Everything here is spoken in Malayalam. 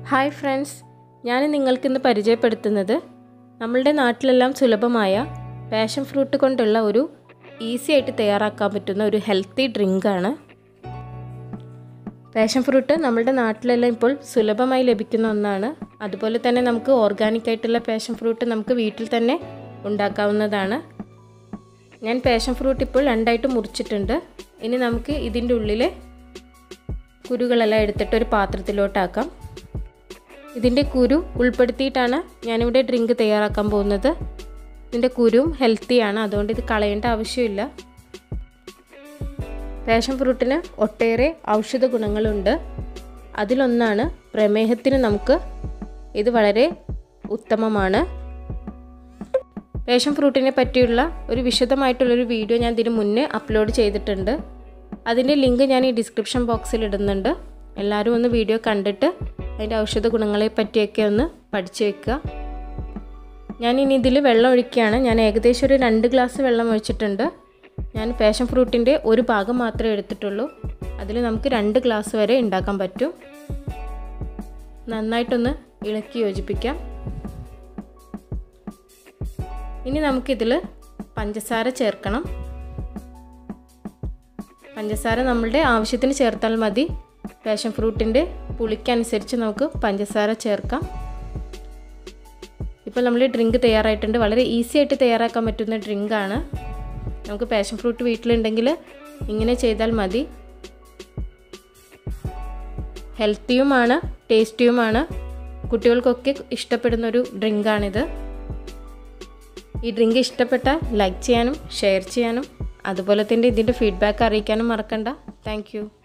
ഹായ് ഫ്രണ്ട്സ് ഞാൻ നിങ്ങൾക്കിന്ന് പരിചയപ്പെടുത്തുന്നത് നമ്മളുടെ നാട്ടിലെല്ലാം സുലഭമായ പാഷൻ ഫ്രൂട്ട് കൊണ്ടുള്ള ഒരു ഈസി ആയിട്ട് തയ്യാറാക്കാൻ പറ്റുന്ന ഒരു ഹെൽത്തി ഡ്രിങ്കാണ് പാഷൻ ഫ്രൂട്ട് നമ്മളുടെ നാട്ടിലെല്ലാം ഇപ്പോൾ സുലഭമായി ലഭിക്കുന്ന ഒന്നാണ് അതുപോലെ തന്നെ നമുക്ക് ഓർഗാനിക് ആയിട്ടുള്ള പാഷൻ ഫ്രൂട്ട് നമുക്ക് വീട്ടിൽ തന്നെ ഉണ്ടാക്കാവുന്നതാണ് ഞാൻ പാഷൻ ഫ്രൂട്ട് ഇപ്പോൾ രണ്ടായിട്ട് മുറിച്ചിട്ടുണ്ട് ഇനി നമുക്ക് ഇതിൻ്റെ ഉള്ളിലെ കുരുകളെല്ലാം എടുത്തിട്ട് ഒരു പാത്രത്തിലോട്ടാക്കാം ഇതിൻ്റെ കുരു ഉൾപ്പെടുത്തിയിട്ടാണ് ഞാനിവിടെ ഡ്രിങ്ക് തയ്യാറാക്കാൻ പോകുന്നത് ഇതിൻ്റെ കുരുവും ഹെൽത്തിയാണ് അതുകൊണ്ട് ഇത് കളയേണ്ട ആവശ്യമില്ല പാഷൻ ഫ്രൂട്ടിന് ഒട്ടേറെ ഔഷധ ഗുണങ്ങളുണ്ട് അതിലൊന്നാണ് പ്രമേഹത്തിന് നമുക്ക് ഇത് വളരെ ഉത്തമമാണ് പാഷൻ ഫ്രൂട്ടിനെ പറ്റിയുള്ള ഒരു വിശദമായിട്ടുള്ളൊരു വീഡിയോ ഞാൻ ഇതിന് മുന്നേ അപ്ലോഡ് ചെയ്തിട്ടുണ്ട് അതിൻ്റെ ലിങ്ക് ഞാൻ ഈ ഡിസ്ക്രിപ്ഷൻ ബോക്സിൽ ഇടുന്നുണ്ട് എല്ലാവരും ഒന്ന് വീഡിയോ കണ്ടിട്ട് അതിൻ്റെ ഔഷധ ഗുണങ്ങളെ പറ്റിയൊക്കെ ഒന്ന് പഠിച്ചു വെക്കുക ഞാൻ ഇനി ഇതിൽ വെള്ളം ഒഴിക്കുകയാണ് ഞാൻ ഏകദേശം ഒരു രണ്ട് ഗ്ലാസ് വെള്ളം ഒഴിച്ചിട്ടുണ്ട് ഞാൻ പാഷൻ ഫ്രൂട്ടിൻ്റെ ഒരു ഭാഗം മാത്രമേ എടുത്തിട്ടുള്ളൂ അതിൽ നമുക്ക് രണ്ട് ഗ്ലാസ് വരെ ഉണ്ടാക്കാൻ പറ്റും നന്നായിട്ടൊന്ന് ഇളക്കി യോജിപ്പിക്കാം ഇനി നമുക്കിതിൽ പഞ്ചസാര ചേർക്കണം പഞ്ചസാര നമ്മളുടെ ആവശ്യത്തിന് ചേർത്താൽ മതി പാഷൻ ഫ്രൂട്ടിൻ്റെ പുളിക്കനുസരിച്ച് നമുക്ക് പഞ്ചസാര ചേർക്കാം ഇപ്പോൾ നമ്മൾ ഡ്രിങ്ക് തയ്യാറായിട്ടുണ്ട് വളരെ ഈസി ആയിട്ട് തയ്യാറാക്കാൻ പറ്റുന്ന ഡ്രിങ്കാണ് നമുക്ക് പാഷൻ ഫ്രൂട്ട് വീട്ടിലുണ്ടെങ്കിൽ ഇങ്ങനെ ചെയ്താൽ മതി ഹെൽത്തിയുമാണ് ടേസ്റ്റിയുമാണ് കുട്ടികൾക്കൊക്കെ ഇഷ്ടപ്പെടുന്ന ഒരു ഡ്രിങ്കാണിത് ഈ ഡ്രിങ്ക് ഇഷ്ടപ്പെട്ടാൽ ലൈക്ക് ചെയ്യാനും ഷെയർ ചെയ്യാനും അതുപോലെ തന്നെ ഇതിൻ്റെ ഫീഡ്ബാക്ക് അറിയിക്കാനും മറക്കണ്ട താങ്ക്